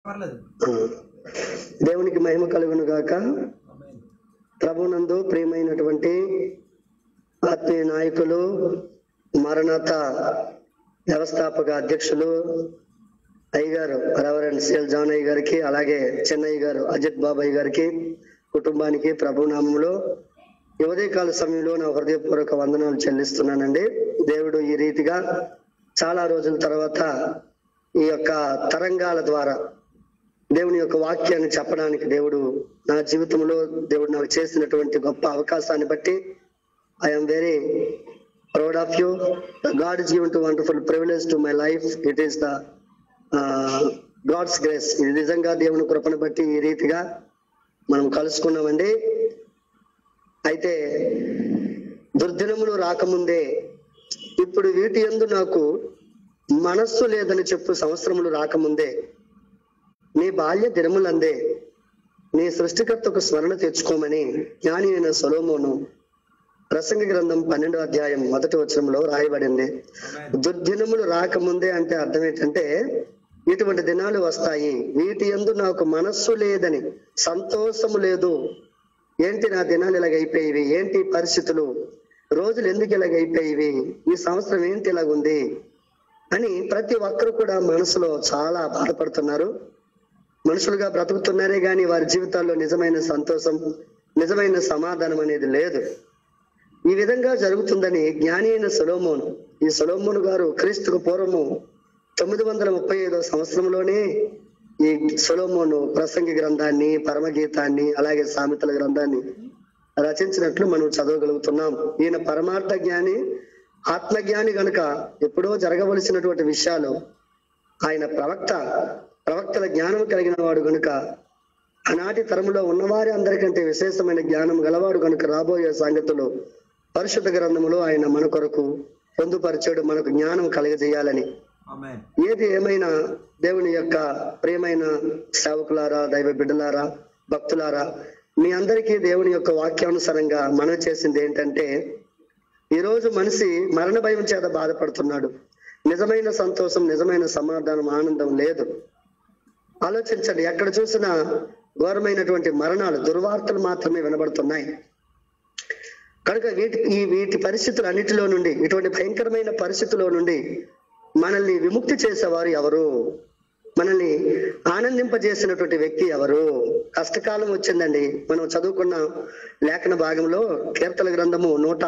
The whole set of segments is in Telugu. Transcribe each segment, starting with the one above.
పర్లేదు ఆ. దేవునికి మహిమ కలుగును గాక ఆమేన్. ప్రభునందు ప్రియమైనటువంటి ఆత్మీయ నాయకులు మరణత వ్యవస్థాపక అధ్యక్షులు అయ్యగారు రెవరెండ్ సిఎల్ జాన్ అయ్య గారికి అలాగే చెన్నయ్య గారు అజిత్ బాబాయ్ గారికి కుటుంబానికి ప్రభునామంలో ఈ ఉదయకాల సమయంలో నా హృదయపూర్వక వందనాలు చెల్లిస్తున్నానండి దేవుడు ఈ రీతిగా చాలా రోజుల తర్వాత ఈ యొక్క తరంగాల ద్వారా దేవుని యొక్క వాక్యాన్ని చెప్పడానికి దేవుడు నా జీవితంలో దేవుడు నాకు చేసినటువంటి గొప్ప అవకాశాన్ని బట్టి I'm very proud of you God is given to wonderful privilege to my life it is the God's grace ఇది నిజంగా దేవుని కృపను బట్టి ఈ రీతిగా మనం కలుసుకున్నామండి అయితే దుర్దినములు రాకముందే ఇప్పుడు వీటి యందు నాకు మనస్సు లేదని చెప్పు సంవత్సరములు రాకముందే నీ బాల్య దినములందే నీ సృష్టికర్తకు స్మరణ తెచ్చుకోమని జ్ఞాని అయిన సొలోమోను ప్రసంగ గ్రంథం పన్నెండో అధ్యాయం మొదటి వచనంలో రాయబడింది ఆమేన్. దుర్దినములు రాకముందే అంటే అర్థం ఏంటంటే ఇటువంటి దినాలు వస్తాయి వీటి యందు నాకు మనస్సు లేదని సంతోషము లేదు ఏంటి నా దినాలు ఇలాగ అయిపోయేవి ఏంటి పరిస్థితులు రోజులు ఎందుకు ఇలాగ అయిపోయేవి ఈ సంవత్సరం ఏంటి ఇలాగుంది అని ప్రతి ఒక్కరు కూడా మనసులో చాలా బాధపడుతున్నారు మనుషులుగా బ్రతుకుతున్నారే గాని వారి జీవితాల్లో నిజమైన సంతోషం నిజమైన సమాధానం అనేది లేదు ఈ విధంగా జరుగుతుందని జ్ఞాని అయిన సొలోమోను ఈ సొలోమోను గారు క్రీస్తుకు పూర్వము తొమ్మిది వందల ముప్పై ఐదో సంవత్సరంలోనే ఈ సొలోమోను ప్రసంగి గ్రంథాన్ని పరమగీతాన్ని అలాగే సామెతల గ్రంథాన్ని రచించినట్లు మనం చదవగలుగుతున్నాం ఈయన పరమార్థ జ్ఞాని ఆత్మజ్ఞాని గనుక ఎప్పుడో జరగవలసినటువంటి విషయాలు ఆయన ప్రవక్త ప్రవక్తల జ్ఞానం కలిగిన వాడు గనుక ఆనాటి తరములో ఉన్నవారి అందరికంటే విశేషమైన జ్ఞానం గలవాడు కనుక రాబోయే సంగతులు పరిశుద్ధ గ్రంథములో ఆయన మన కొరకు పొందుపరిచాడు మనకు జ్ఞానం కలగజేయాలని ఆమేన్. ఏది ఏమైనా దేవుని యొక్క ప్రియమైన సేవకులారా దైవ బిడ్డలారా భక్తులారా మీ అందరికీ దేవుని యొక్క వాక్యానుసారంగా మనం చేసింది ఏంటంటే ఈ రోజు మనిషి మరణ భయం చేత బాధపడుతున్నాడు నిజమైన సంతోషం నిజమైన సమాధానం ఆనందం లేదు ఆలోచించండి ఎక్కడ చూసినా ఘోరమైనటువంటి మరణాలు దుర్వార్తలు మాత్రమే వినబడుతున్నాయి కనుక వీటి ఈ వీటి పరిస్థితులు అన్నిటిలో నుండి ఇటువంటి భయంకరమైన పరిస్థితుల్లో నుండి మనల్ని విముక్తి చేసేవారు ఎవరు మనల్ని ఆనందింపజేసినటువంటి వ్యక్తి ఎవరు కష్టకాలం వచ్చిందండి మనం చదువుకున్న లేఖన భాగంలో కీర్తన గ్రంథము నూట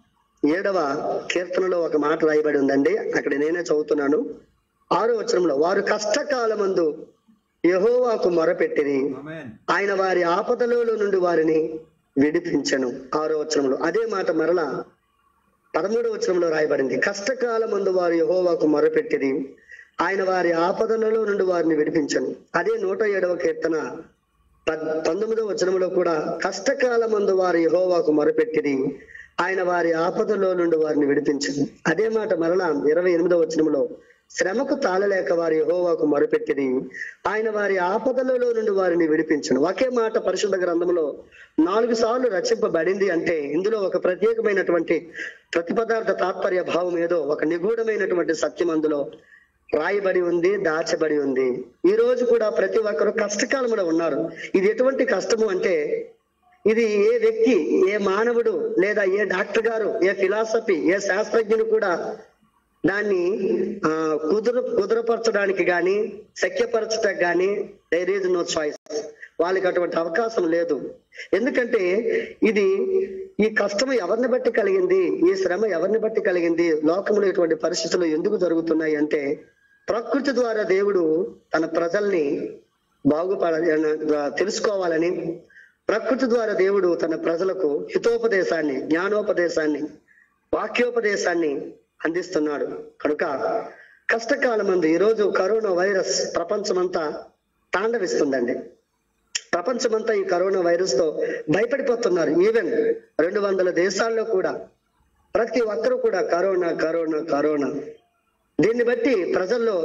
ఏడవ కీర్తనలో ఒక మాట రాయబడి ఉందండి అక్కడ నేనే చదువుతున్నాను ఆరో వచనంలో వారు కష్టకాలమందు యహోవాకు మొరపెట్టిరి ఆమేన్. ఆయన వారి ఆపదలలో నుండి వారిని విడిపించను ఆరో వచనంలో అదే మాట మరలా పదమూడవ వచనంలో రాయబడింది కష్టకాలమందు వారు యహోవాకు మొరపెట్టిరి ఆయన వారి ఆపదలలో నుండి వారిని విడిపించను అదే నూట ఏడవ కీర్తన పద్- పంతొమ్మిదవ వచనంలో కూడా కష్టకాలమందు వారు యహోవాకు మొరపెట్టిరి ఆయన వారి ఆపదలో నుండి వారిని విడిపించను అదే మాట మరలా ఇరవై ఎనిమిదవ వచనంలో శ్రమకు తాళలేక వారి యహోవాకు మొరపెట్టిరి ఆయన వారి ఆపదలలో నుండి వారిని విడిపించను ఒకే మాట పరిశుద్ధ గ్రంథంలో నాలుగు సార్లు రచింపబడింది అంటే ఇందులో ఒక ప్రత్యేకమైనటువంటి ప్రతిపదార్థ తాత్పర్య భావం ఏదో ఒక నిగూఢమైనటువంటి సత్యం అందులో రాయబడి ఉంది దాచబడి ఉంది ఈ రోజు కూడా ప్రతి ఒక్కరు కష్టకాలంలో ఉన్నారు ఇది ఎటువంటి కష్టము అంటే ఇది ఏ వ్యక్తి ఏ మానవుడు లేదా ఏ డాక్టర్ గారు ఏ ఫిలాసఫీ ఏ శాస్త్రజ్ఞుడు కూడా దాన్ని ఆ కుదురు కుదురపరచడానికి గాని శక్యపరచడానికి గాని దేర్ ఈజ్ నో చాయిస్ వాళ్ళకి అటువంటి అవకాశం లేదు ఎందుకంటే ఇది ఈ కష్టం ఎవరిని బట్టి కలిగింది ఈ శ్రమ ఎవరిని బట్టి కలిగింది లోకంలో ఇటువంటి పరిస్థితులు ఎందుకు జరుగుతున్నాయి అంటే ప్రకృతి ద్వారా దేవుడు తన ప్రజల్ని బాగుపడ తెలుసుకోవాలని ప్రకృతి ద్వారా దేవుడు తన ప్రజలకు హితోపదేశాన్ని జ్ఞానోపదేశాన్ని వాక్యోపదేశాన్ని అందిస్తున్నాడు కనుక కష్టకాలం మంది ఈరోజు కరోనా వైరస్ ప్రపంచమంతా తాండవిస్తుందండి ప్రపంచమంతా ఈ కరోనా వైరస్ తో భయపడిపోతున్నారు ఈవెన్ రెండు వందల దేశాల్లో కూడా ప్రతి ఒక్కరూ కూడా కరోనా కరోనా కరోనా దీన్ని బట్టి ప్రజల్లో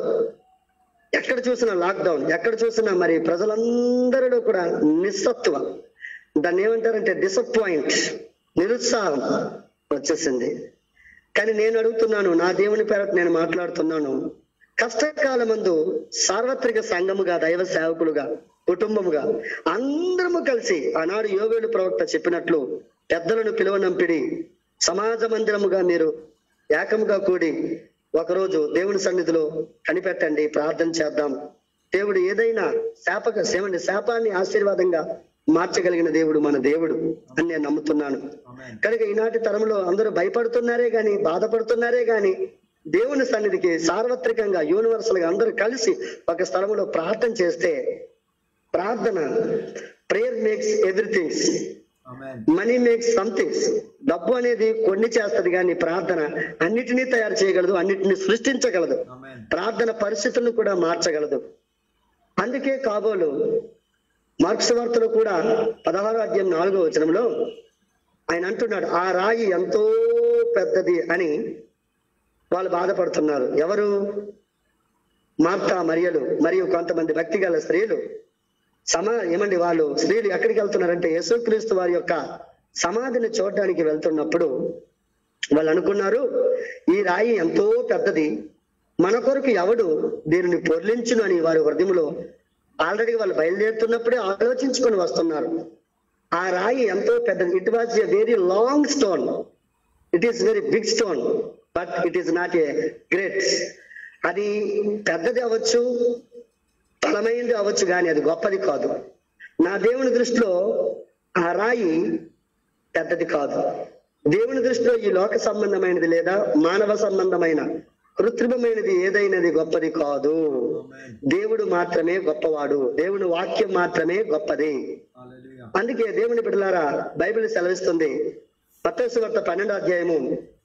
ఎక్కడ చూసినా లాక్డౌన్ ఎక్కడ చూసినా మరి ప్రజలందరిలో కూడా నిస్సత్వ దాన్ని ఏమంటారంటే డిసప్పాయింట్ నిరుత్సాహం వచ్చేసింది కానీ నేను అడుగుతున్నాను నా దేవుని పేరట నేను మాట్లాడుతున్నాను కష్టకాలమందు సార్వత్రిక సంఘముగా దైవ సేవకులుగా కుటుంబముగా అందరము కలిసి ఆనాడు యోగేలు ప్రవక్త చెప్పినట్లు పెద్దలను పిలువనంపిడి సమాజ మందిరముగా మీరు ఏకముగా కూడి ఒకరోజు దేవుని సన్నిధిలో కనిపెట్టండి ప్రార్థన చేద్దాం దేవుడు ఏదైనా శాపక సేవండి శాపాన్ని ఆశీర్వాదంగా మార్చగలిగిన దేవుడు మన దేవుడు అని నేను నమ్ముతున్నాను Amen. కనుక ఈనాటి తరంలో అందరూ భయపడుతున్నారే గాని బాధపడుతున్నారే గాని దేవుని సన్నిధికి సార్వత్రికంగా యూనివర్సల్ గా అందరూ కలిసి ఒక స్థలంలో ప్రార్థన చేస్తే ప్రార్థన prayer makes everythings Amen. Money makes somethings డబ్బు అనేది కొన్ని చేస్తది కానీ ప్రార్థన అన్నిటినీ తయారు చేయగలదు అన్నిటిని సృష్టించగలదు Amen. ప్రార్థన పరిస్థితులను కూడా మార్చగలదు అందుకే కాబోలు మార్క్స్ వార్తలో కూడా పదహారో అధ్యాయం నాలుగో వచనంలో ఆయన అంటున్నాడు ఆ రాయి ఎంతో పెద్దది అని వాళ్ళు బాధపడుతున్నారు ఎవరు మార్తా మరియలు మరియు కొంతమంది భక్తి గల స్త్రీలు సమా ఏమండి వాళ్ళు స్త్రీలు ఎక్కడికి వెళ్తున్నారంటే యేసుక్రీస్తు వారి యొక్క సమాధిని చూడడానికి వెళ్తున్నప్పుడు వాళ్ళు అనుకున్నారు ఈ రాయి ఎంతో పెద్దది మన కొరకు ఎవడు దీనిని పొర్లించును అని వారి హృదయంలో ఆల్రెడీ వాళ్ళు బయలుదేరుతున్నప్పుడే ఆలోచించుకొని వస్తున్నారు ఆ రాయి ఎంతో పెద్దది it was a very long stone it is very big stone but it is not a great అది పెద్దది అవ్వచ్చు బలమైనది అవ్వచ్చు కానీ అది గొప్పది కాదు నా దేవుని దృష్టిలో ఆ రాయి పెద్దది కాదు దేవుని దృష్టిలో ఈ లోక సంబంధమైనది లేదా మానవ సంబంధమైన కృత్రిమమైనది ఏదైనది గొప్పది కాదు Amen. దేవుడు మాత్రమే గొప్పవాడు దేవుని వాక్యం మాత్రమే గొప్పది Hallelujah. అందుకే దేవుని బిడ్డలారా బైబిల్ సెలవిస్తుంది మత్తయి వార్త పన్నెండో అధ్యాయము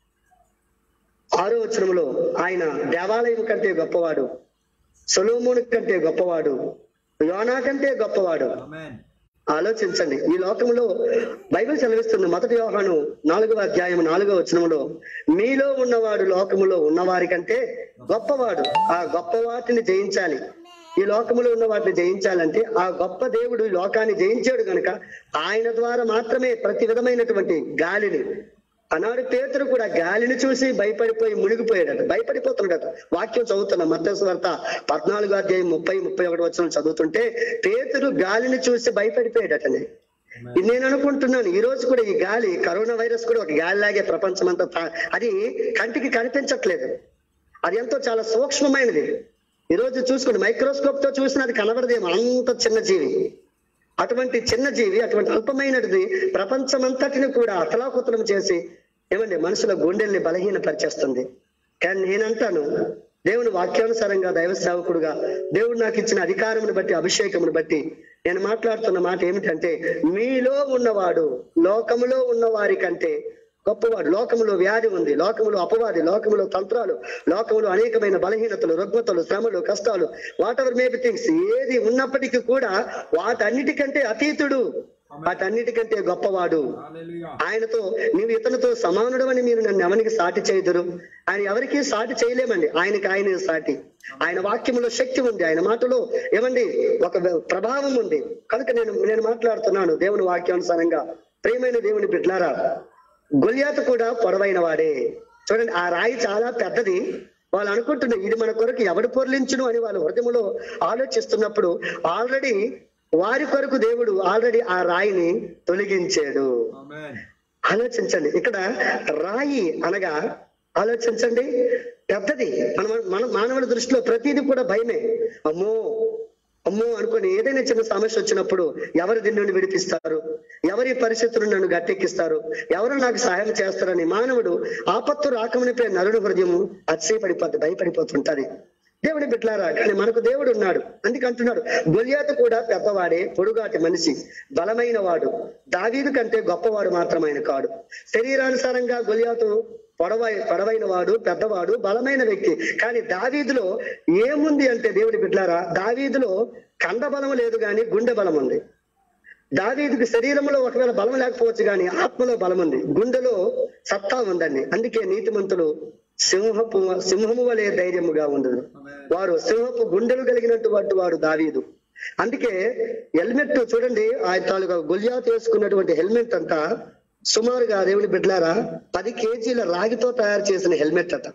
ఆరో వచనములో ఆయన దేవాలయం కంటే గొప్పవాడు సొలోమోను కంటే గొప్పవాడు యోనా కంటే గొప్పవాడు Amen. ఆలోచించండి ఈ లోకంలో బైబిల్ సెలవిస్తుంది మొదటి యోహాను నాలుగవ అధ్యాయం నాలుగవ వచనములో మీలో ఉన్నవాడు లోకములో ఉన్నవారి కంటే గొప్పవాడు ఆ గొప్ప వాటిని జయించాలి ఈ లోకములో ఉన్న వాటిని జయించాలంటే ఆ గొప్ప దేవుడు ఈ లోకాన్ని జయించాడు గనుక ఆయన ద్వారా మాత్రమే ప్రతి విధమైనటువంటి గాలిని ఆనాడు పేతురు కూడా గాలిని చూసి భయపడిపోయి మునిగిపోయాడట భయపడిపోతున్నాడట వాక్యం చదువుతున్నా మత్తయి వార్త పద్నాలుగు అధ్యాయం ముప్పై ముప్పై ఒకటి వచ్చిన చదువుతుంటే పేతురు గాలిని చూసి భయపడిపోయాడటనే ఇది నేను అనుకుంటున్నాను ఈ రోజు కూడా ఈ గాలి కరోనా వైరస్ కూడా ఒక గాలి లాగే ప్రపంచం అంతా తా- అది కంటికి కనిపించట్లేదు అది ఎంతో చాలా సూక్ష్మమైనది ఈ రోజు చూసుకోండి మైక్రోస్కోప్ తో చూసినా అది కనబడదేమో అంత చిన్న జీవి అటువంటి చిన్న జీవి అటువంటి అల్పమైనది ప్రపంచమంతటిని కూడా అతలాకుతలం చేసి ఏమండి మనుషుల గుండెల్ని బలహీనపరిచేస్తుంది కానీ నేనంటాను దేవుని వాక్యానుసారంగా దైవ సేవకుడుగా దేవుడు నాకు ఇచ్చిన అధికారమును బట్టి అభిషేకమును బట్టి నేను మాట్లాడుతున్న మాట ఏమిటంటే మీలో ఉన్నవాడు లోకములో ఉన్న వారి కంటే గొప్పవాడు లోకములో వ్యాధి ఉంది లోకములో అపవాది లోకములో తంత్రాలు లోకములో అనేకమైన బలహీనతలు రుగ్మతలు శ్రమలు కష్టాలు వాట్ ఎవర్ మేబీ థింగ్స్ ఏది ఉన్నప్పటికీ కూడా వాటన్నిటికంటే అతీతుడు వాటన్నిటికంటే గొప్పవాడు Hallelujah. ఆయనతో నీవు ఇతనితో సమానుడు అని మీరు నన్ను ఎవరికి సాటి చేయదురు ఆయన ఎవరికి సాటి చేయలేమండి ఆయనకి ఆయన సాటి ఆయన వాక్యములో శక్తి ఉంది ఆయన మాటలో ఏమండి ఒక ప్రభావం ఉంది కనుక నేను నేను మాట్లాడుతున్నాను దేవుని వాక్యానుసారంగా ప్రియమైన దేవుని బిడ్లారా గొలియాత కూడా పొడవైన వాడే చూడండి ఆ రాయి చాలా పెద్దది వాళ్ళు అనుకుంటున్నారు ఇది మన కొరకు ఎవడు పొర్లించును అని వాళ్ళ హృదయంలో ఆలోచిస్తున్నప్పుడు ఆల్రెడీ వారి కొరకు దేవుడు ఆల్రెడీ ఆ రాయిని తొలగించాడు Amen. ఆలోచించండి ఇక్కడ రాయి అనగా ఆలోచించండి పెద్దది మన మన మానవుల దృష్టిలో ప్రతిదీ కూడా భయమే అమ్మో అమ్మో అనుకొని ఏదైనా చిన్న సమస్య వచ్చినప్పుడు ఎవరు దీని నుండి విడిపిస్తారు ఎవరి పరిస్థితులను నన్ను గట్టెక్కిస్తారు ఎవరు నాకు సహాయం చేస్తారని మానవుడు ఆపత్తు రాకమునిపై నరుడు హృదయము అతిశయపడిపోద్ది భయపడిపోతుంటది దేవుడి బిట్లారా కానీ మనకు దేవుడు ఉన్నాడు అందుకంటున్నాడు గొలియాతు కూడా పెద్దవాడే పొడుగాటి మనిషి బలమైన వాడు దావీదు కంటే గొప్పవాడు మాత్రమైన కాడు శరీరానుసారంగా గొలియాతు పొడవై పొడవైన వాడు పెద్దవాడు బలమైన వ్యక్తి కానీ దావీదులో ఏముంది అంటే దేవుడి బిడ్లారా దావీదులో కండ బలం లేదు కానీ గుండె బలం ఉంది దావీదుకి శరీరంలో ఒకవేళ బలం లేకపోవచ్చు కానీ ఆత్మలో బలం ఉంది గుండెలో సత్తా ఉందండి అందుకే నీతిమంతులు సింహపు సింహము వలె ధైర్యముగా ఉండదు Amen. వారు సింహపు గుండెలు కలిగినటువంటి వాడు దావీదు అందుకే హెల్మెట్ చూడండి ఆయన తాలూకా గొల్యాత్ వేసుకున్నటువంటి హెల్మెట్ అంతా సుమారుగా దేవుని బిడ్డలారా పది కేజీల రాగితో తయారు చేసిన హెల్మెట్ అట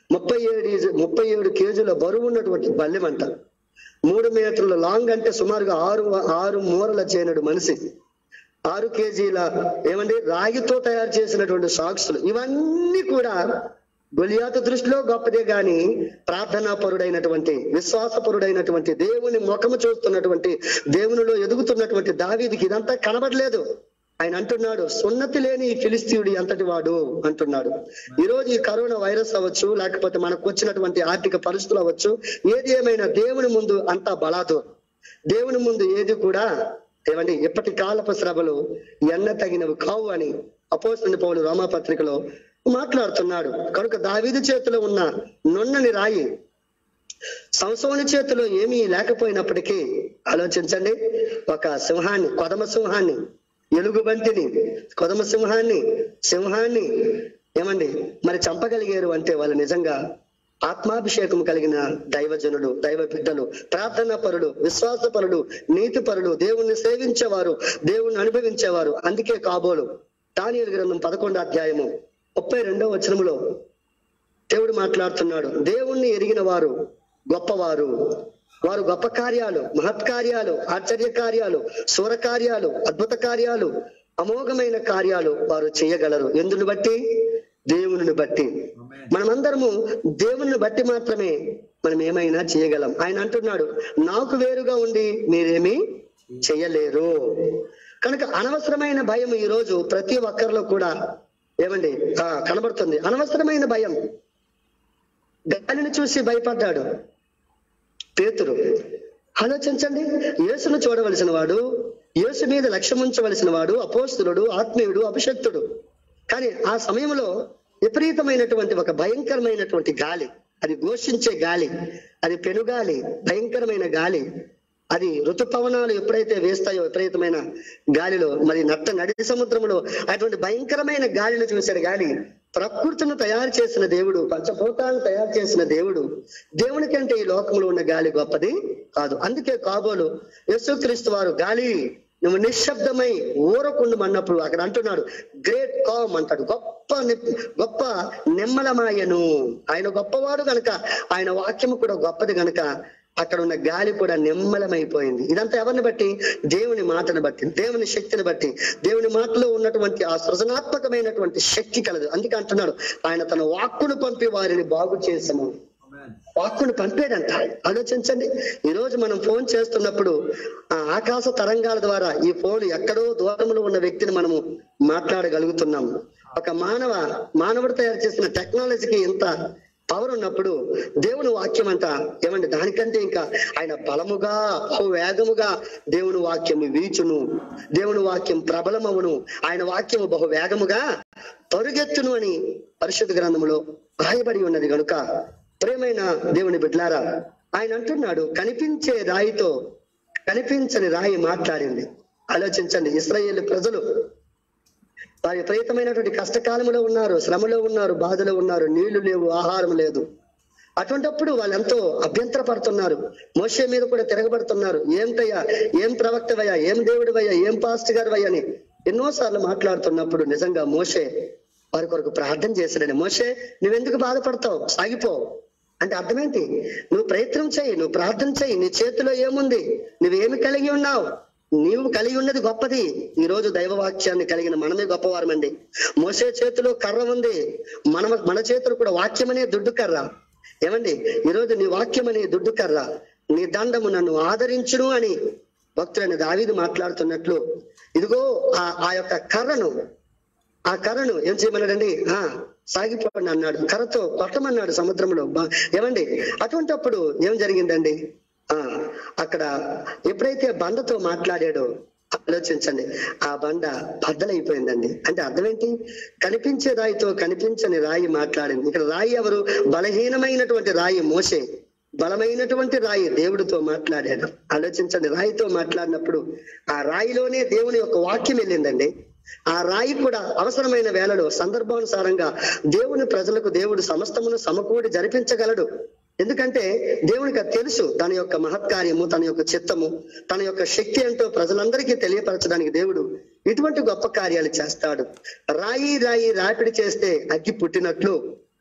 ముప్పై ఏడు ముప్పై ఏడు కేజీల బరువు ఉన్నటువంటి బల్లెమంట మూడు మీటర్ల లాంగ్ అంటే సుమారుగా ఆరు ఆరు మూరల చేనడు మనిషి ఆరు కేజీల ఏమండి రాగితో తయారు చేసినటువంటి సాక్సులు ఇవన్నీ కూడా గొలియాతు దృష్టిలో గొప్పదే గాని ప్రార్థనా పరుడైనటువంటి విశ్వాసపరుడైనటువంటి దేవుని ముఖము చూస్తున్నటువంటి దేవునిలో ఎదుగుతున్నటువంటి దావీదికి ఇదంతా కనబడలేదు ఆయన అంటున్నాడు సున్నతి లేని ఈ ఫిలిస్తీయుడు ఎంతటి వాడు అంటున్నాడు ఈ రోజు ఈ కరోనా వైరస్ అవ్వచ్చు లేకపోతే మనకు వచ్చినటువంటి ఆర్థిక పరిస్థితులు అవ్వచ్చు ఏది ఏమైనా దేవుని ముందు అంతా బలాదు దేవుని ముందు ఏది కూడా ఏమండి ఎప్పటి కాలపు శ్రమలు ఎన్న తగినవి కావు అని అపోస్తుని పౌలు రోమాపత్రికలో మాట్లాడుతున్నాడు కనుక దావీదు చేతిలో ఉన్న నున్నని రాయి సంసోని చేతిలో ఏమీ లేకపోయినప్పటికీ ఆలోచించండి ఒక సింహాన్ని కొదమ సింహాన్ని ఎలుగుబంటిని కొదమ సింహాన్ని సింహాన్ని ఏమండి మరి చంపగలిగారు అంటే వాళ్ళు నిజంగా ఆత్మాభిషేకం కలిగిన దైవజనుడు దైవ బిడ్డలు ప్రార్థనా పరుడు విశ్వాసపరుడు నీతిపరుడు దేవుణ్ణి సేవించేవారు దేవుణ్ణి అనుభవించేవారు అందుకే కాబోలు దానియలు గ్రంథం పదకొండో అధ్యాయము ముప్పై రెండో వచనములో దేవుడు మాట్లాడుతున్నాడు దేవుణ్ణి ఎరిగిన వారు గొప్పవారు వారు గొప్ప కార్యాలు మహత్కార్యాలు ఆశ్చర్య కార్యాలు శూర కార్యాలు అద్భుత కార్యాలు అమోఘమైన కార్యాలు వారు చేయగలరు ఎందుని బట్టి దేవుని బట్టి Amen. మనమందరము దేవుని బట్టి మాత్రమే మనం ఏమైనా చేయగలం ఆయన అంటున్నాడు నాకు వేరుగా ఉండి మీరేమీ చేయలేరు కనుక అనవసరమైన భయం ఈ రోజు ప్రతి ఒక్కరిలో కూడా ఏమండి ఆ కనబడుతుంది అనవసరమైన భయం గాలిని చూసి భయపడ్డాడు పేతురు ఆలోచించండి యేసును చూడవలసిన వాడు యేసు మీద లక్ష్యం ఉంచవలసిన వాడు అపోస్తులుడు ఆత్మీయుడు అభిషక్తుడు కానీ ఆ సమయంలో విపరీతమైనటువంటి ఒక భయంకరమైనటువంటి గాలి అది ఘోషించే గాలి అది పెనుగాలి భయంకరమైన గాలి అది ఋతుపవనాలు ఎప్పుడైతే వేస్తాయో విపరీతమైన గాలిలో మరి నట్ట నడి సముద్రంలో అటువంటి భయంకరమైన గాలిని చూశాడు గాలి ప్రకృతిని తయారు చేసిన దేవుడు పంచభూతాలను తయారు చేసిన దేవుడు దేవుని కంటే ఈ లోకంలో ఉన్న గాలి గొప్పది కాదు అందుకే కాబోలు యేసుక్రీస్తు వారు గాలి నువ్వు నిశ్శబ్దమై ఊరకుండమన్నప్పుడు అక్కడ అంటున్నాడు గ్రేట్ కామ్ అంటాడు గొప్ప ని- గొప్ప నిమ్మలమాయను ఆయన గొప్పవాడు గనక ఆయన వాక్యము కూడా గొప్పది గనక అక్కడ ఉన్న గాలి కూడా నిమ్మలమైపోయింది ఇదంతా ఎవరిని బట్టి దేవుని మాటను బట్టి దేవుని శక్తిని బట్టి దేవుని మాటలో ఉన్నటువంటి ఆ సృజనాత్మకమైనటువంటి శక్తి కలదు అందుకే అంటున్నాడు ఆయన తన వాక్కును పంపి వారిని బాగు చేసము Amen. వాక్కును పంపేడంట ఆలోచించండి ఈ రోజు మనం ఫోన్ చేస్తున్నప్పుడు ఆ ఆకాశ తరంగాల ద్వారా ఈ ఫోన్ ఎక్కడో దూరంలో ఉన్న వ్యక్తిని మనము మాట్లాడగలుగుతున్నాం ఒక మానవ మానవుడు తయారు చేసిన టెక్నాలజీకి ఇంత పవర్ ఉన్నప్పుడు దేవుని వాక్యం అంట ఏమండి దానికంటే ఇంకా ఆయన బలముగా బహు వేగముగా దేవుని వాక్యం వీచును దేవుని వాక్యం ప్రబలమవును ఆయన వాక్యము బహు వేగముగా పరుగెత్తును అని పరిశుద్ధ గ్రంథములో రాయబడి ఉన్నది కనుక ప్రేమైన దేవుని బిడ్లారా ఆయన అంటున్నాడు కనిపించే రాయితో కనిపించని రాయి మాట్లాడింది ఆలోచించండి ఇస్రాయేల్ ప్రజలు వారి విపరీతమైనటువంటి కష్టకాలంలో ఉన్నారు శ్రమలో ఉన్నారు బాధలో ఉన్నారు నీళ్లు లేవు ఆహారం లేదు అటువంటప్పుడు వాళ్ళు ఎంతో అభ్యంతర పడుతున్నారు మోషే మీద కూడా తిరగబడుతున్నారు ఏంటయ్యా ఏం ప్రవక్తవయ్యా ఏం దేవుడివయ్యా ఏం పాస్ట్ గారివయ్యా అని ఎన్నోసార్లు మాట్లాడుతున్నప్పుడు నిజంగా మోషే వారి కొరకు ప్రార్థన చేశాడని మోషే నువ్వెందుకు బాధపడతావు సాగిపో అంటే అర్థమేంటి నువ్వు ప్రయత్నం చేయి నువ్వు ప్రార్థన చేయి నీ చేతిలో ఏముంది నువ్వేమి కలిగి ఉన్నావు నీవు కలిగి ఉన్నది గొప్పది ఈ రోజు దైవవాక్యాన్ని కలిగిన మనమే గొప్పవారమండి మోసే చేతిలో కర్ర ఉంది మన మన చేతులు కూడా వాక్యం అనే దుడ్డు కర్ర ఏమండి ఈ రోజు నీ వాక్యం అనే దుడ్డు కర్ర నీ దండము నన్ను ఆదరించును అని భక్తుడైన దావీదు మాట్లాడుతున్నట్లు ఇదిగో ఆ ఆ యొక్క కర్రను ఆ కర్రను ఏం చేయమన్నాడండి ఆ సాగిపోండి అన్నాడు కర్రతో కొట్టమన్నాడు సముద్రంలో బా- ఏమండి అటువంటప్పుడు ఏం జరిగిందండి ఆ అక్కడ ఎప్పుడైతే బండతో మాట్లాడాడో ఆలోచించండి ఆ బండ బద్దలైపోయిందండి అంటే అర్థం ఏంటి కనిపించే రాయితో కనిపించని రాయి మాట్లాడింది ఇక్కడ రాయి ఎవరు బలహీనమైనటువంటి రాయి మోసే బలమైనటువంటి రాయి దేవుడితో మాట్లాడాడు ఆలోచించండి రాయితో మాట్లాడినప్పుడు ఆ రాయిలోనే దేవుని యొక్క వాక్యం వెళ్ళిందండి ఆ రాయి కూడా అవసరమైన వేళలో సందర్భానుసారంగా దేవుని ప్రజలకు దేవుడు సమస్తమును సమకూడి జరిపించగలడు ఎందుకంటే దేవునికి అది తెలుసు తన యొక్క మహత్కార్యము తన యొక్క చిత్తము తన యొక్క శక్తి ఏంటో ప్రజలందరికీ తెలియపరచడానికి దేవుడు ఇటువంటి గొప్ప కార్యాలు చేస్తాడు రాయి రాయి రాపిడి చేస్తే అగ్గి పుట్టినట్లు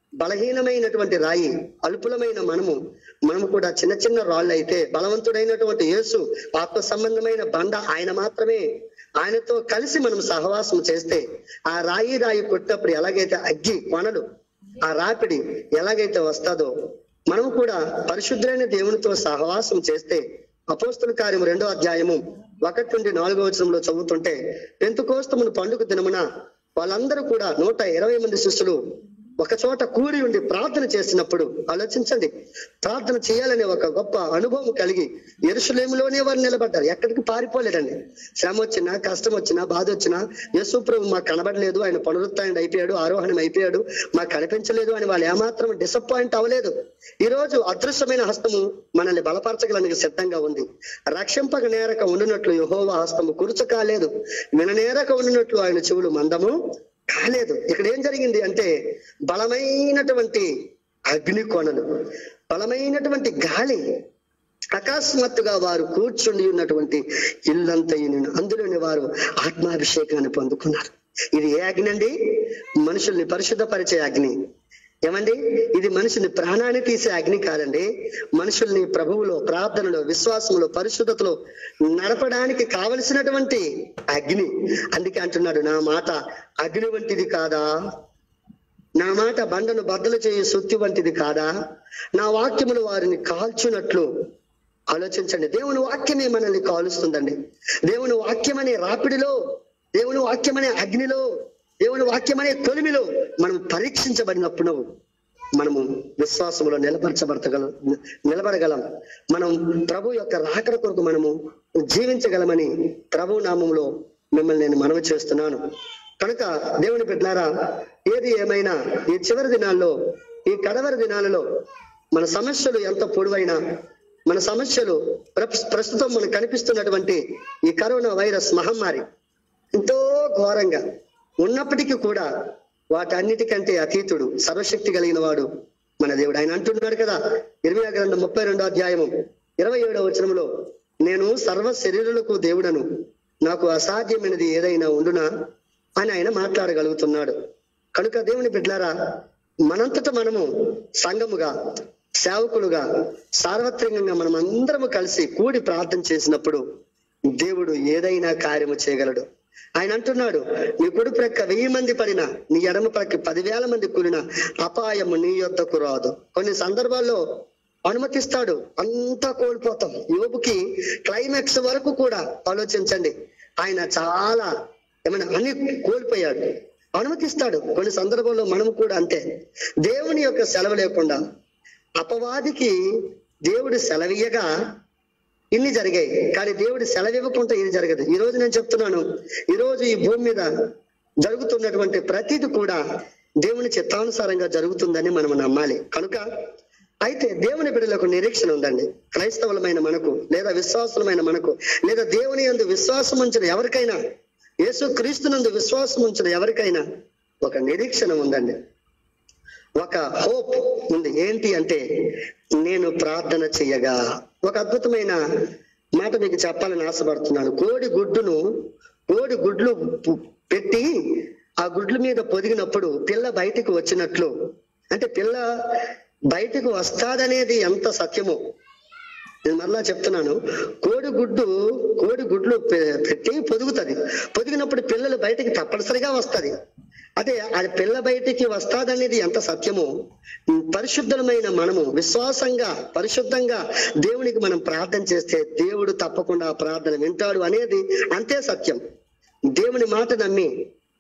బలహీనమైనటువంటి రాయి అల్పులమైన మనము మనము కూడా చిన్న చిన్న రాళ్ళు అయితే బలవంతుడైనటువంటి యేసు ఆత్మ సంబంధమైన బండ ఆయన మాత్రమే ఆయనతో కలిసి మనం సహవాసం చేస్తే ఆ రాయి రాయి కొట్టినప్పుడు ఎలాగైతే అగ్గి కొనలు ఆ రాపిడి ఎలాగైతే వస్తుందో మనము కూడా పరిశుద్ధులైన దేవునితో సహవాసం చేస్తే అపోస్తుల కార్యం రెండో అధ్యాయము ఒకటి నుండి నాలుగో వచనంలో చదువుతుంటే పెంతుకోస్తమును పండుగ దినమున వాళ్ళందరూ కూడా నూట ఇరవై మంది శిష్యులు ఒక చోట కూడి ఉండి ప్రార్థన చేసినప్పుడు ఆలోచించండి ప్రార్థన చేయాలనే ఒక గొప్ప అనుభవం కలిగి ఎరుసలేములోనే వారు నిలబడ్డారు ఎక్కడికి పారిపోలేదండి శ్రమ వచ్చినా కష్టం వచ్చినా బాధ వచ్చినా యేసు ప్రభు మాకు కనబడలేదు ఆయన పునరుత్థానం అయిపోయాడు ఆరోహణం అయిపోయాడు మాకు కనిపించలేదు అని వాళ్ళు ఏమాత్రం డిసప్పాయింట్ అవ్వలేదు ఈ రోజు అదృశ్యమైన హస్తము మనల్ని బలపరచగలనికి సిద్ధంగా ఉంది రక్షింపక నేరక ఉండినట్లు యహోవా హస్తము కురుచ కాలేదు విననేరక ఉండినట్లు ఆయన చెవులు మందము కాలేదు ఇక్కడ ఏం జరిగింది అంటే బలమైనటువంటి అగ్ని కొనలు బలమైనటువంటి గాలి అకస్మాత్తుగా వారు కూర్చుని ఉన్నటువంటి ఇల్లంతా ఈయన అందులోని వారు ఆత్మాభిషేకాన్ని పొందుకున్నారు ఇది ఏ అగ్ని అండి మనుషుల్ని పరిశుద్ధపరిచే అగ్ని ఏమండి ఇది మనుషుని ప్రాణాన్ని తీసే అగ్ని కాదండి మనుషుల్ని ప్రభువులో ప్రార్థనలో విశ్వాసంలో పరిశుద్ధతలో నడపడానికి కావలసినటువంటి అగ్ని అందుకే అంటున్నాడు నా మాట అగ్ని వంటిది కాదా నా మాట బండను బద్దలు చేయి సుత్తి వంటిది కాదా నా వాక్యములు వారిని కాల్చునట్లు ఆలోచించండి దేవుని వాక్యమే మనల్ని కాలుస్తుందండి దేవుని వాక్యం అనే రాపిడిలో దేవుని వాక్యం అనే అగ్నిలో దేవుని వాక్యం అనే తొలిమిలో మనం పరీక్షించబడినప్పుడు మనము విశ్వాసములో నిలబరచబడతగల నిలబడగలం మనం ప్రభు యొక్క రాకడ కొరకు మనము జీవించగలమని ప్రభు నామంలో మిమ్మల్ని నేను మనవి చేస్తున్నాను కనుక దేవుని బిడ్డారా ఏది ఏమైనా ఈ చివరి దినాల్లో ఈ కడవరి దినాలలో మన సమస్యలు ఎంత పొడవైనా మన సమస్యలు ప్ర- ప్రస్తుతం మనకు కనిపిస్తున్నటువంటి ఈ కరోనా వైరస్ మహమ్మారి ఎంతో ఘోరంగా ఉన్నప్పటికీ కూడా వాటన్నిటికంటే అతీతుడు సర్వశక్తి కలిగిన వాడు మన దేవుడు ఆయన అంటున్నాడు కదా ఇరవై గ్రంథం ముప్పై రెండో అధ్యాయము ఇరవై ఏడో వచనంలో నేను సర్వ శరీరులకు దేవుడను నాకు అసాధ్యమైనది ఏదైనా ఉండునా అని ఆయన మాట్లాడగలుగుతున్నాడు కనుక దేవుని బిడ్డలారా మనంతట మనము సంఘముగా సేవకులుగా సార్వత్రికంగా మనం అందరము కలిసి కూడి ప్రార్థన చేసినప్పుడు దేవుడు ఏదైనా కార్యము చేయగలడు ఆయన అంటున్నాడు నీ కుడి ప్రక్క వెయ్యి మంది పడినా నీ ఎడమ ప్రక్క పదివేల మంది కూలిన అపాయము నీ యొద్దకు రాదు కొన్ని సందర్భాల్లో అనుమతిస్తాడు అంతా కోల్పోతాం యోబుకి క్లైమాక్స్ వరకు కూడా ఆలోచించండి ఆయన చాలా ఏమైనా అన్ని కోల్పోయాడు అనుమతిస్తాడు కొన్ని సందర్భంలో మనము కూడా అంతే దేవుని యొక్క సెలవు లేకుండా అపవాదికి దేవుడు సెలవీయగా ఇన్ని జరిగాయి కానీ దేవుడు సెలవు ఇవ్వకుండా ఇది జరగదు ఈ రోజు నేను చెప్తున్నాను ఈ రోజు ఈ భూమి మీద జరుగుతున్నటువంటి ప్రతిది కూడా దేవుని చిత్తానుసారంగా జరుగుతుందని మనం నమ్మాలి కనుక అయితే దేవుని బిడ్డలకు నిరీక్షణ ఉందండి క్రైస్తవులమైన మనకు లేదా విశ్వాసులమైన మనకు లేదా దేవుని యందు విశ్వాసం ఉంచిన ఎవరికైనా యేసు క్రీస్తునందు విశ్వాసం ఉంచిన ఎవరికైనా ఒక నిరీక్షణ ఉందండి ఒక హోప్ ఉంది ఏంటి అంటే నేను ప్రార్థన చెయ్యగా ఒక అద్భుతమైన మాట మీకు చెప్పాలని ఆశపడుతున్నాను కోడి గుడ్డును కోడి గుడ్లు పు- పెట్టి ఆ గుడ్ల మీద పొదిగినప్పుడు పిల్ల బయటికి వచ్చినట్లు అంటే పిల్ల బయటకు వస్తాదనేది ఎంత సత్యమో నేను మరలా చెప్తున్నాను కోడి గుడ్డు కోడి గుడ్లు పె- పెట్టి పొదుగుతుంది పొదిగినప్పుడు పిల్లలు బయటికి తప్పనిసరిగా వస్తది అదే అది పిల్ల బయటికి వస్తాదనేది ఎంత సత్యమో ఉమ్, పరిశుద్ధమైన మనము విశ్వాసంగా పరిశుద్ధంగా దేవునికి మనం ప్రార్థన చేస్తే దేవుడు తప్పకుండా ఆ ప్రార్థన వింటాడు అనేది అంతే సత్యం దేవుని మాట నమ్మి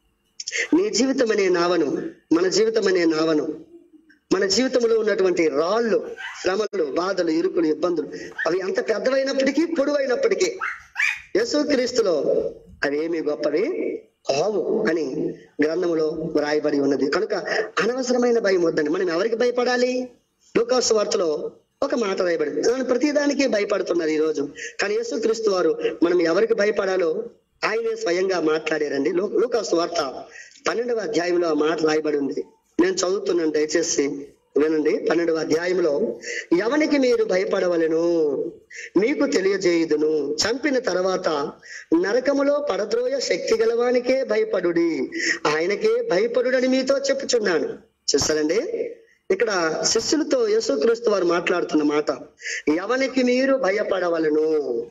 నీ జీవితం అనే నావను మన జీవితం అనే నావను మన జీవితంలో ఉన్నటువంటి రాళ్ళు శ్రమలు బాధలు ఇరుకులు ఇబ్బందులు అవి ఎంత పెద్దవైనప్పటికీ పొడవైనప్పటికీ యేసుక్రీస్తులో అవి ఏమి గొప్పవి కావు అని గ్రంథములో వ్రాయబడి ఉన్నది కనుక అనవసరమైన భయం వద్దండి మనం ఎవరికి భయపడాలి లూకాసు వార్తలో ఒక మాట రాయబడింది దాని ప్రతిదానికి భయపడుతున్నారు ఈ రోజు కానీ యేసుక్రీస్తు వారు మనం ఎవరికి భయపడాలో ఆయనే స్వయంగా మాట్లాడారండి లూ- లూకాసు వార్త పన్నెండవ అధ్యాయంలో ఆ మాట రాయబడి ఉంది నేను చదువుతున్నాను దయచేసి వినండి పన్నెండవ అధ్యాయంలో ఎవనికి మీరు భయపడవలెను మీకు తెలియజేయుదును చంపిన తర్వాత నరకములో పడద్రోయ శక్తి గలవానికే భయపడుడి ఆయనకే భయపడుడని మీతో చెప్పుచున్నాను చూస్తారండి ఇక్కడ శిష్యులతో యేసుక్రీస్తు వారు మాట్లాడుతున్న మాట ఎవనికి మీరు భయపడవలను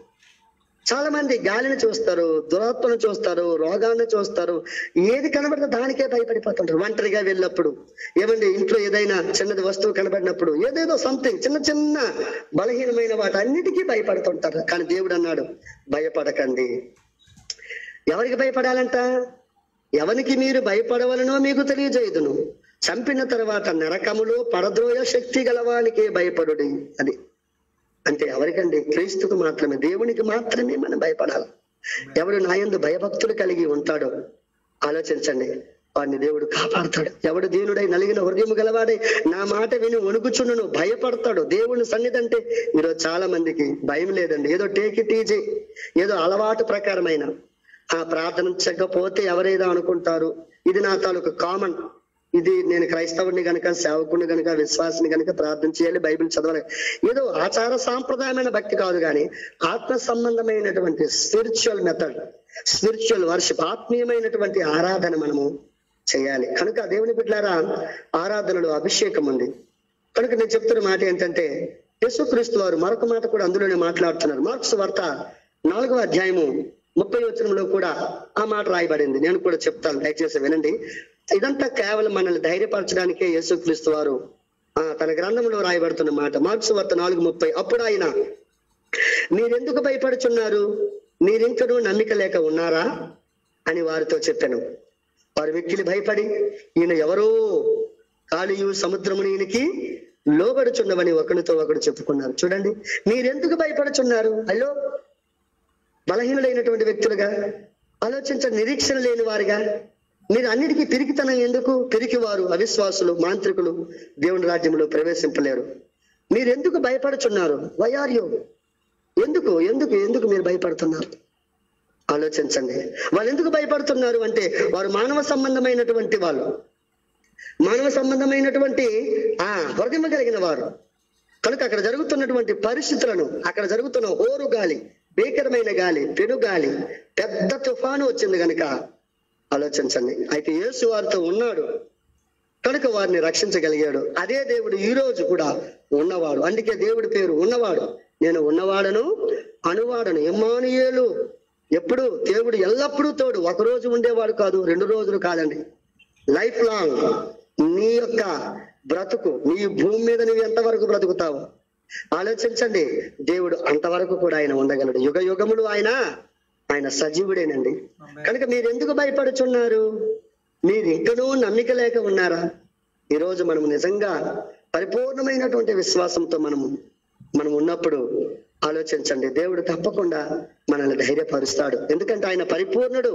చాలా మంది గాలిని చూస్తారు దురాత్మను చూస్తారు రోగాన్ని చూస్తారు ఏది కనబడితే దానికే భయపడిపోతుంటారు ఒంటరిగా వెళ్ళినప్పుడు ఏమండి ఇంట్లో ఏదైనా చిన్నది వస్తువు కనబడినప్పుడు ఏదేదో సంథింగ్ చిన్న చిన్న బలహీనమైన వాటి అన్నిటికీ భయపడుతుంటారు కానీ దేవుడు అన్నాడు భయపడకండి ఎవరికి భయపడాలంట ఎవరికి మీరు భయపడవలనో మీకు తెలియజేయుదును చంపిన తర్వాత నరకములో పరద్రోయ శక్తి గలవానికి భయపడుడి అది అంటే ఎవరికండి క్రీస్తుకు మాత్రమే దేవునికి మాత్రమే మనం భయపడాలి ఎవడు నాయందు భయభక్తులు కలిగి ఉంటాడో ఆలోచించండి వాడిని దేవుడు కాపాడతాడు ఎవడు దీనుడై నలిగిన హృదయం గలవాడై నా మాట విని వణుకుచున్నను భయపడతాడు దేవుని సన్నిధి అంటే ఈరోజు చాలా మందికి భయం లేదండి ఏదో టేక్ ఇట్ ఈజీ ఏదో అలవాటు ప్రకారమైన ఆ ప్రార్థించకపోతే ఎవరేదో అనుకుంటారు ఇది నా తాలూకు కామన్ ఇది నేను క్రైస్తవుని గనుక సేవకుని గనుక విశ్వాసిని గనుక ప్రార్థన చేయాలి బైబిల్ చదవాలి ఏదో ఆచార సాంప్రదాయమైన భక్తి కాదు కానీ ఆత్మ సంబంధమైనటువంటి స్పిరిచువల్ మెథడ్ స్పిరిచువల్ వర్షిప్ ఆత్మీయమైనటువంటి ఆరాధన మనము చేయాలి కనుక దేవుని బిడ్డారా ఆరాధనలో అభిషేకం ఉంది కనుక నేను చెప్తున్న మాట ఏంటంటే యేసుక్రీస్తు వారు మరొక మాట కూడా అందులోనే మాట్లాడుతున్నారు మార్క్స్ వార్త నాలుగవ అధ్యాయము ముప్పై వచనంలో కూడా ఆ మాట రాయబడింది నేను కూడా చెప్తాను దయచేసి వినండి ఇదంతా కేవలం మనల్ని ధైర్యపరచడానికే యేసుక్రీస్తు వారు ఆ తన గ్రంథంలో రాయబడుతున్న మాట మార్క్స్ వార్త నాలుగు ముప్పై అప్పుడు ఆయన మీరెందుకు భయపడుచున్నారు మీరింకనూ నమ్మిక లేక ఉన్నారా అని వారితో చెప్పాను వారు వ్యక్తులు భయపడి ఈయన ఎవరో కాళియు సముద్రముని ఈయనకి లోబడుచున్నవని ఒకరితో ఒకడు చెప్పుకున్నారు చూడండి మీరెందుకు భయపడుచున్నారు అయ్యో బలహీనులైనటువంటి వ్యక్తులుగా ఆలోచించండి నిరీక్షణ లేని వారిగా మీరు అన్నిటికీ పిరికితనం ఎందుకు పిరికివారు అవిశ్వాసులు మాంత్రికులు దేవుని రాజ్యంలో ప్రవేశింపలేరు మీరెందుకు భయపడుచున్నారు వై ఆర్ యు ఎందుకు ఎందుకు ఎందుకు మీరు భయపడుతున్నారు ఆలోచించండి వాళ్ళు ఎందుకు భయపడుతున్నారు అంటే వారు మానవ సంబంధమైనటువంటి వాళ్ళు మానవ సంబంధమైనటువంటి ఆ హృదయం కలిగిన వారు కనుక అక్కడ జరుగుతున్నటువంటి పరిస్థితులను అక్కడ జరుగుతున్న హోరు గాలి భీకరమైన గాలి పెనుగాలి పెద్ద తుఫాను వచ్చింది కనుక ఆలోచించండి అయితే యేసు వారితో ఉన్నాడు కనుక వారిని రక్షించగలిగాడు అదే దేవుడు ఈ రోజు కూడా ఉన్నవాడు అందుకే దేవుడి పేరు ఉన్నవాడు నేను ఉన్నవాడను అనువాడను ఎమ్మానుయేలు ఎప్పుడు దేవుడు ఎల్లప్పుడూ తోడు ఒక రోజు ఉండేవాడు కాదు రెండు రోజులు కాదండి లైఫ్ లాంగ్ నీ యొక్క బ్రతుకు నీ భూమి మీద నువ్వు ఎంతవరకు బ్రతుకుతావు ఆలోచించండి దేవుడు అంతవరకు కూడా ఆయన ఉండగలడు యుగ యుగములు ఆయన ఆయన సజీవుడేనండి కనుక మీరు ఎందుకు భయపడుచున్నారు మీరు ఇంకనూ నమ్మిక లేక ఉన్నారా ఈరోజు మనం నిజంగా పరిపూర్ణమైనటువంటి విశ్వాసంతో మనము మనం ఉన్నప్పుడు ఆలోచించండి దేవుడు తప్పకుండా మనల్ని ధైర్యపరుస్తాడు ఎందుకంటే ఆయన పరిపూర్ణుడు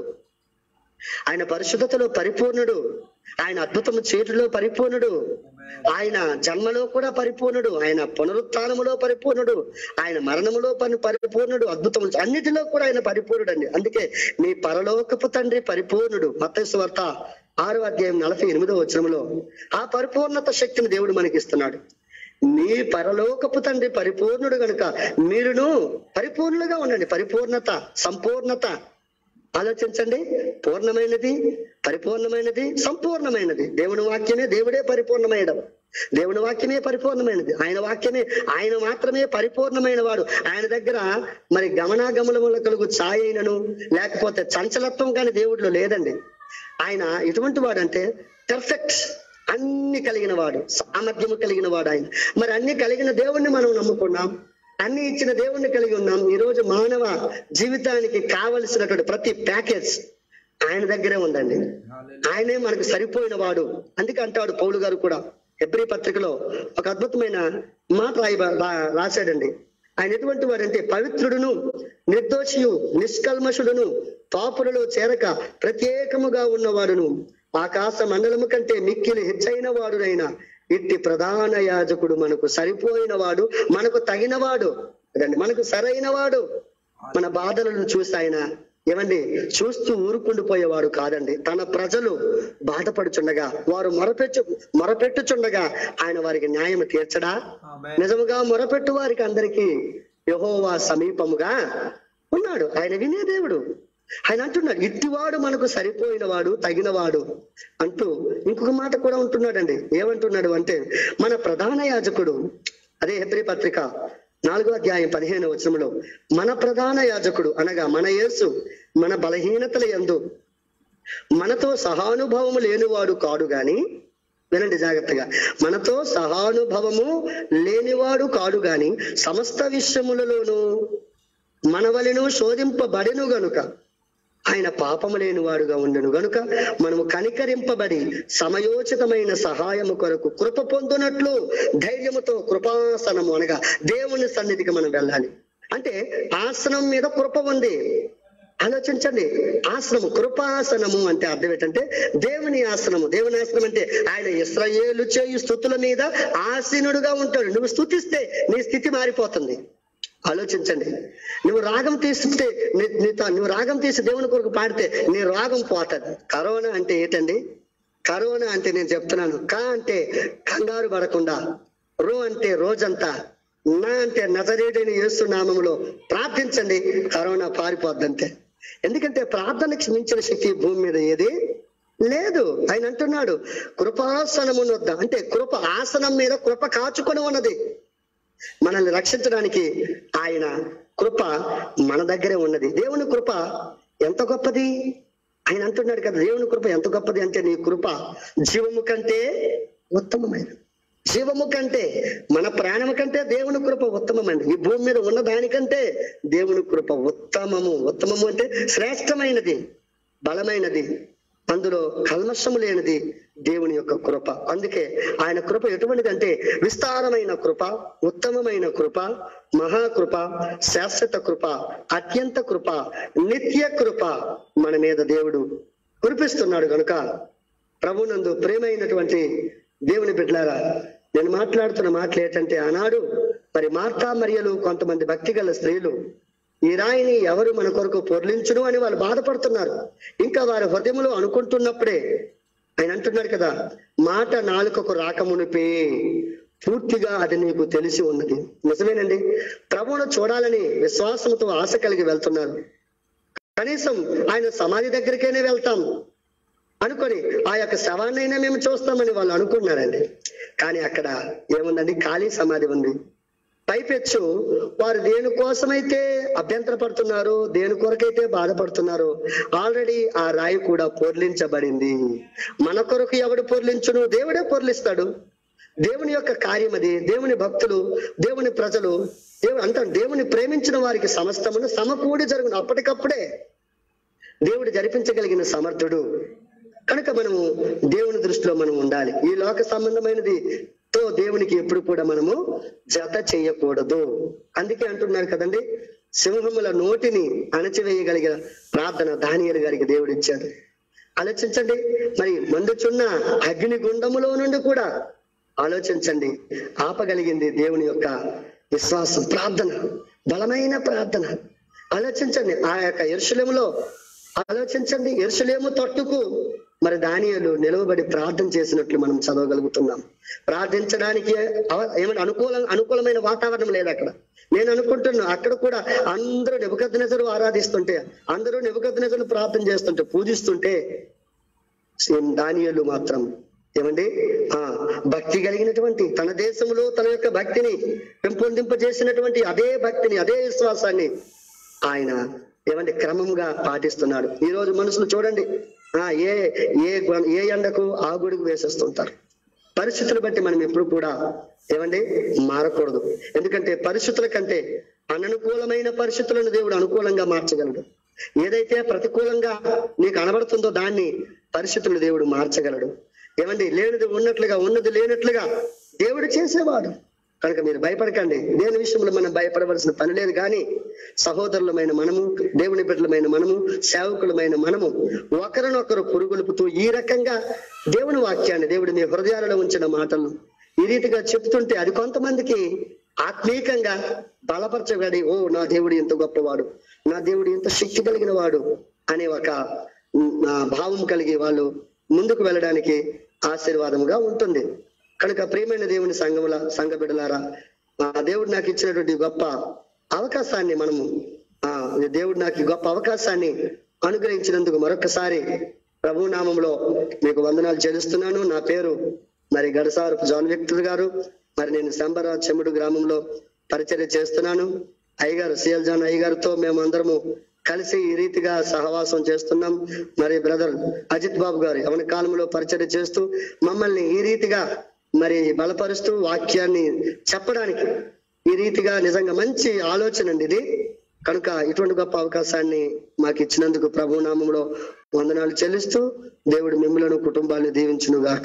ఆయన పరిశుద్ధతలో పరిపూర్ణుడు ఆయన అద్భుతము చేటులో పరిపూర్ణుడు ఆయన జన్మలో కూడా పరిపూర్ణుడు ఆయన పునరుత్నములో పరిపూర్ణుడు ఆయన మరణములో పని పరిపూర్ణుడు అద్భుతము అన్నిటిలో కూడా ఆయన పరిపూర్ణుడు అండి అందుకే మీ పరలోకపు తండ్రి పరిపూర్ణుడు మత్తయి వార్త ఆరో అధ్యాయం నలభై ఎనిమిదో వచనంలో ఆ పరిపూర్ణత శక్తిని దేవుడు మనకి ఇస్తున్నాడు మీ పరలోకపు తండ్రి పరిపూర్ణుడు గనుక మీరును పరిపూర్ణులుగా ఉండండి పరిపూర్ణత సంపూర్ణత ఆలోచించండి పూర్ణమైనది పరిపూర్ణమైనది సంపూర్ణమైనది దేవుని వాక్యమే దేవుడే పరిపూర్ణమైన దేవుని వాక్యమే పరిపూర్ణమైనది ఆయన వాక్యమే ఆయన మాత్రమే పరిపూర్ణమైన వాడు ఆయన దగ్గర మరి గమనాగమనముల కలుగు ఛాయైనను లేకపోతే చంచలత్వం కానీ దేవుడిలో లేదండి ఆయన ఎటువంటి వాడంటే పర్ఫెక్ట్ అన్ని కలిగిన వాడు సామర్థ్యము కలిగిన వాడు ఆయన మరి అన్ని కలిగిన దేవుణ్ణి మనం నమ్ముకున్నాం అన్ని ఇచ్చిన దేవుణ్ణి కలిగి ఉన్నాం ఈ రోజు మానవ జీవితానికి కావలసినటువంటి ప్రతి ప్యాకేజ్ ఆయన దగ్గరే ఉందండి ఆయనే మనకు సరిపోయిన వాడు అందుకే అంటాడు పౌలు గారు కూడా ఎబ్రి పత్రికలో ఒక అద్భుతమైన మాట రాయి రా- రాశాడండి ఆయన ఎటువంటి వాడంటే పవిత్రుడును నిర్దోషియు నిష్కల్మషుడును పాపులలో చేరక ప్రత్యేకముగా ఉన్నవాడును ఆకాశ మండలము కంటే మిక్కిలి హెచ్చైన వాడునైనా ఇట్టి ప్రధాన యాజకుడు మనకు సరిపోయిన వాడు మనకు తగినవాడు అదండి మనకు సరైన వాడు మన బాధలను చూసి ఆయన ఏమండి చూస్తూ ఊరుకుండిపోయేవాడు కాదండి తన ప్రజలు బాధపడుచుండగా వారు మొరపెట్టు మొరపెట్టుచుండగా ఆయన వారికి న్యాయం తీర్చడా ఆమె నిజముగా మొరపెట్టు వారికి అందరికీ యహోవా సమీపముగా ఉన్నాడు ఆయన వినే దేవుడు ఆయన అంటున్నాడు ఇట్టివాడు మనకు సరిపోయిన వాడు తగినవాడు అంటూ ఇంకొక మాట కూడా ఉంటున్నాడండి ఏమంటున్నాడు అంటే మన ప్రధాన యాజకుడు అదే హెబ్రి పత్రిక నాలుగో అధ్యాయం పదిహేను వచనంలో మన ప్రధాన యాజకుడు అనగా మన యేసు మన బలహీనతల యందు మనతో సహానుభవము లేనివాడు కాడు గాని వినండి జాగ్రత్తగా మనతో సహానుభవము లేనివాడు కాడు గాని సమస్త విషయములలోనూ మనవలను శోధింపబడెను గనుక ఆయన పాపము లేనివాడుగా ఉండను గనుక మనము కనికరింపబడి సమయోచితమైన సహాయము కొరకు కృప పొందునట్లు ధైర్యముతో కృపాసనము అనగా దేవుని సన్నిధికి మనం వెళ్ళాలి అంటే ఆసనం మీద కృప ఉంది ఆలోచించండి ఆసనము కృపాసనము అంటే అర్థం ఏంటంటే దేవుని ఆసనము దేవుని ఆసనం అంటే ఆయన ఇస్రాయేలు చేయు స్థుతుల మీద ఆసీనుడుగా ఉంటాడు నువ్వు స్థుతిస్తే నీ స్థితి మారిపోతుంది ఆలోచించండి నువ్వు రాగం తీస్తే నీ- నీతో నువ్వు రాగం తీసి దేవుని కొరకు పాడితే నీ రాగం పోతుంది కరోనా అంటే ఏంటండి కరోనా అంటే నేను చెప్తున్నాను కా అంటే కంగారు పడకుండా రో అంటే రోజంతా నా అంటే నజరేడని యేసు నామములో ప్రార్థించండి కరోనా పారిపోద్దంతే ఎందుకంటే ప్రార్థనకి మించిన శక్తి ఈ భూమి మీద ఏది లేదు ఆయన అంటున్నాడు కృపాసనమునొద్ద అంటే కృప ఆసనం మీద కృప కాచుకొని ఉన్నది మనల్ని రక్షించడానికి ఆయన కృప మన దగ్గరే ఉన్నది దేవుని కృప ఎంత గొప్పది ఆయన అంటున్నాడు కదా దేవుని కృప ఎంత గొప్పది అంటే నీ కృప జీవము కంటే ఉత్తమమైన జీవము కంటే మన ప్రాణము కంటే దేవుని కృప ఉత్తమమైనది ఈ భూమి మీద ఉన్న దానికంటే దేవుని కృప ఉత్తమము ఉత్తమము అంటే శ్రేష్టమైనది బలమైనది అందులో కల్మషము లేనిది దేవుని యొక్క కృప అందుకే ఆయన కృప ఎటువంటిది అంటే విస్తారమైన కృప ఉత్తమమైన కృప మహాకృప శాశ్వత కృప అత్యంత కృప నిత్య కృప మన మీద దేవుడు కురిపిస్తున్నాడు కనుక ప్రభునందు ప్రేమైనటువంటి దేవుని బిడ్డలారా నేను మాట్లాడుతున్న మాటలు ఏంటంటే ఆనాడు మరి మార్తా మరియలు కొంతమంది భక్తి గల స్త్రీలు ఈ రాయిని ఎవరు మన కొరకు పొర్లించును అని వాళ్ళు బాధపడుతున్నారు ఇంకా వారి హృదయంలో అనుకుంటున్నప్పుడే ఆయన అంటున్నాడు కదా మాట నాలుకకు రాకమునిపే పూర్తిగా అది నీకు తెలిసి ఉన్నది నిజమేనండి ప్రభువును చూడాలని విశ్వాసంతో ఆశ కలిగి వెళ్తున్నారు కనీసం ఆయన సమాధి దగ్గరికైనా వెళ్తాం అనుకొని ఆ యొక్క శవాన్నైనా మేము చూస్తామని వాళ్ళు అనుకున్నారండి కానీ అక్కడ ఏముందండి ఖాళీ సమాధి ఉంది పైపెచ్చు వారు దేని కోసమైతే అభ్యంతర పడుతున్నారు దేని కొరకైతే బాధపడుతున్నారు ఆల్రెడీ ఆ రాయి కూడా పొర్లించబడింది మన కొరకు ఎవడు పొర్లించును దేవుడే పొర్లిస్తాడు దేవుని యొక్క కార్యం అది దేవుని భక్తులు దేవుని ప్రజలు దేవుడు అంటారు దేవుని ప్రేమించిన వారికి సమస్తమును సమకూడి జరుగును అప్పటికప్పుడే దేవుడు జరిపించగలిగిన సమర్థుడు కనుక మనము దేవుని దృష్టిలో మనం ఉండాలి ఈ లోక సంబంధమైనది తో దేవునికి ఎప్పుడు కూడా మనము జత చేయకూడదు అందుకే అంటున్నారు కదండి సింహముల నోటిని అణచివేయగలిగిన ప్రార్థన దానియలు గారికి దేవుడు ఇచ్చాడు ఆలోచించండి మరి మండుచున్న అగ్ని గుండములో నుండి కూడా ఆలోచించండి ఆపగలిగింది దేవుని యొక్క విశ్వాసం ప్రార్థన బలమైన ప్రార్థన ఆలోచించండి ఆ యొక్క ఎరుశలేములో ఆలోచించండి ఎరుసలేము తట్టుకు మరి దానియలు నిలవబడి ప్రార్థన చేసినట్లు మనం చదవగలుగుతున్నాం ప్రార్థించడానికి అవ- ఏమంటే అనుకూల అనుకూలమైన వాతావరణం లేదు అక్కడ నేను అనుకుంటున్నా అక్కడ కూడా అందరూ నిబద్నజరు ఆరాధిస్తుంటే అందరూ నిబద్నజరు ప్రార్థన చేస్తుంటే పూజిస్తుంటే సేమ్ దానియలు మాత్రం ఏమండి ఆ భక్తి కలిగినటువంటి తన దేశంలో తన యొక్క భక్తిని పెంపొందింపజేసినటువంటి అదే భక్తిని అదే విశ్వాసాన్ని ఆయన ఏమంటే క్రమంగా పాటిస్తున్నాడు ఈ రోజు మనుషులు చూడండి ఆ ఏ ఏ గు- ఏ ఎండకు ఆ గుడికి వేసేస్తుంటారు పరిస్థితులు బట్టి మనం ఎప్పుడు కూడా ఏమండి మారకూడదు ఎందుకంటే పరిస్థితుల కంటే అననుకూలమైన పరిస్థితులను దేవుడు అనుకూలంగా మార్చగలడు ఏదైతే ప్రతికూలంగా నీకు అనబడుతుందో దాన్ని పరిస్థితులను దేవుడు మార్చగలడు ఏమండి లేనిది ఉన్నట్లుగా ఉన్నది లేనట్లుగా దేవుడు చేసేవాడు కనుక మీరు భయపడకండి దేని విషయంలో మనం భయపడవలసిన పని లేదు కానీ సహోదరులమైన మనము దేవుని బిడ్డలమైన మనము సేవకులమైన మనము ఒకరినొకరు పురుగులుపుతూ ఈ రకంగా దేవుని వాక్యాన్ని దేవుడి మీ హృదయాలలో ఉంచిన మాటలను ఈ రీతిగా చెప్తుంటే అది కొంతమందికి ఆత్మీకంగా బలపరచబడి ఓ నా దేవుడు ఎంత గొప్పవాడు నా దేవుడు ఎంత శక్తి కలిగిన వాడు అనే ఒక ఉమ్, ఆ, భావం కలిగి వాళ్ళు ముందుకు వెళ్ళడానికి ఆశీర్వాదముగా ఉంటుంది కనుక ప్రియమైన దేవుని సంఘముల సంఘ బిడ్డలారా ఆ దేవుడు నాకు ఇచ్చినటువంటి గొప్ప అవకాశాన్ని మనము ఆ దేవుడు నాకు ఈ గొప్ప అవకాశాన్ని అనుగ్రహించినందుకు మరొకసారి ప్రభు నామంలో మీకు వందనాలు చెల్లిస్తున్నాను నా పేరు మరి గడసారపు జాన్ విక్టర్ గారు మరి నేను శంబర చెముడు గ్రామంలో పరిచర్య చేస్తున్నాను అయ్యగారు సిఎల్ జాన్ అయ్యగారితో మేము అందరము కలిసి ఈ రీతిగా సహవాసం చేస్తున్నాం మరి బ్రదర్ అజిత్ బాబు గారు అవన కాలంలో పరిచర్య చేస్తూ మమ్మల్ని ఈ రీతిగా మరి బలపరుస్తూ వాక్యాన్ని చెప్పడానికి ఈ రీతిగా నిజంగా మంచి ఆలోచన అండి ఇది కనుక ఇటువంటి గొప్ప అవకాశాన్ని మాకు ఇచ్చినందుకు ప్రభు నామంలో వందనాలు చెల్లిస్తూ దేవుడు మిమ్మలను కుటుంబాన్ని దీవించునుగాక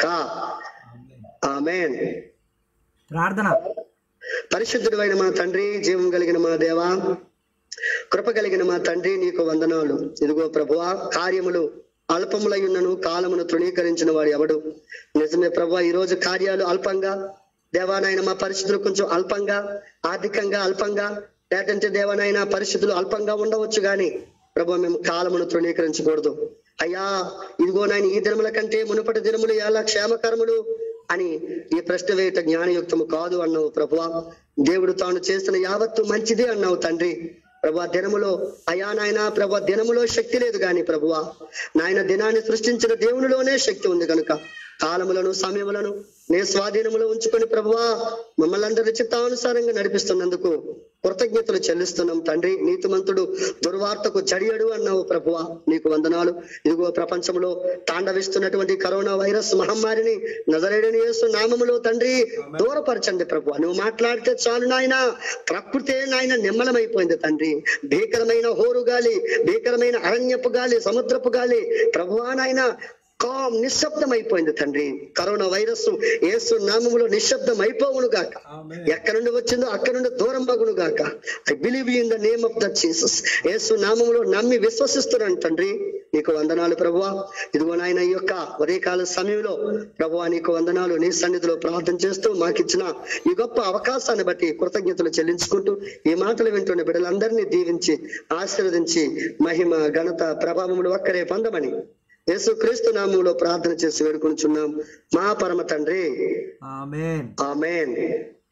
ఆమెన్ ప్రార్థన పరిశుద్ధుడు అయిన మా తండ్రి జీవం కలిగిన మా దేవా కృప కలిగిన మా తండ్రి నీకు వందనాలు ఇదిగో ప్రభువా కార్యములు అల్పములై ఉన్నను కాలమును తృణీకరించిన వాడు ఎవడు నిజమే ప్రభు ఈ రోజు కార్యాలు అల్పంగా దేవానాయన మా పరిస్థితులు కొంచెం అల్పంగా ఆర్థికంగా అల్పంగా లేదంటే దేవానాయన పరిస్థితులు అల్పంగా ఉండవచ్చు గాని ప్రభు మేము కాలమును తృణీకరించకూడదు అయ్యా ఇదిగో నాయన ఈ దినముల కంటే మునుపటి దినములు ఎలా క్షేమకరములు అని ఈ ప్రశ్న వేయట జ్ఞానయుక్తము కాదు అన్నావు ప్రభువా దేవుడు తాను చేసిన యావత్తు మంచిదే అన్నావు తండ్రి ప్రభా దినములో అయా నాయన ప్రభా దినములో శక్తి లేదు గాని ప్రభువా నాయన దినాన్ని సృష్టించిన దేవునిలోనే శక్తి ఉంది కనుక కాలములను సమయములను నే స్వాధీనములో ఉంచుకొని ప్రభువా మమ్మల్ని అందరి చిత్తానుసారంగా నడిపిస్తున్నందుకు కృతజ్ఞతలు చెల్లిస్తున్నాం తండ్రి నీతిమంతుడు దుర్వార్తకు జడియడు అన్నావు ప్రభువా నీకు వందనాలు ఇదిగో ప్రపంచంలో తాండవిస్తున్నటువంటి కరోనా వైరస్ మహమ్మారిని నజరేడని యేసు నామములో తండ్రి దూరపరచండి ప్రభు నువ్వు మాట్లాడితే చాలు నాయన ప్రకృతే నాయన నిమ్మలమైపోయింది తండ్రి భీకరమైన హోరు గాలి భీకరమైన అరణ్యపు గాలి సముద్రపు గాలి ప్రభువా నాయన కామ్ నిశ్శబ్దం అయిపోయింది తండ్రి కరోనా వైరస్ యేసు నామములో నిశ్శబ్దం అయిపోవును గాక Amen. ఎక్కడ నుండి వచ్చిందో అక్కడ నుండి దూరం మగును గాక I believe in the name of the Jesus యేసు నామములో నమ్మి విశ్వసిస్తున్నాను తండ్రి నీకు వందనాలు ప్రభువా ఇదిగో నాయన ఈ యొక్క ఉదయకాల సమయంలో ప్రభువా నీకు వందనాలు నీ సన్నిధిలో ప్రార్థన చేస్తూ మాకిచ్చిన ఈ గొప్ప అవకాశాన్ని బట్టి కృతజ్ఞతలు చెల్లించుకుంటూ ఈ మాటలు వింటున్న బిడ్డలందరినీ దీవించి ఆశీర్వదించి మహిమ ఘనత ప్రభావములు ఒక్కరే పొందమని యేసు క్రీస్తు నామంలో ప్రార్థన చేసి వేడుకొనుచున్నాం మా పరమ తండ్రి ఆమెన్ ఆమెన్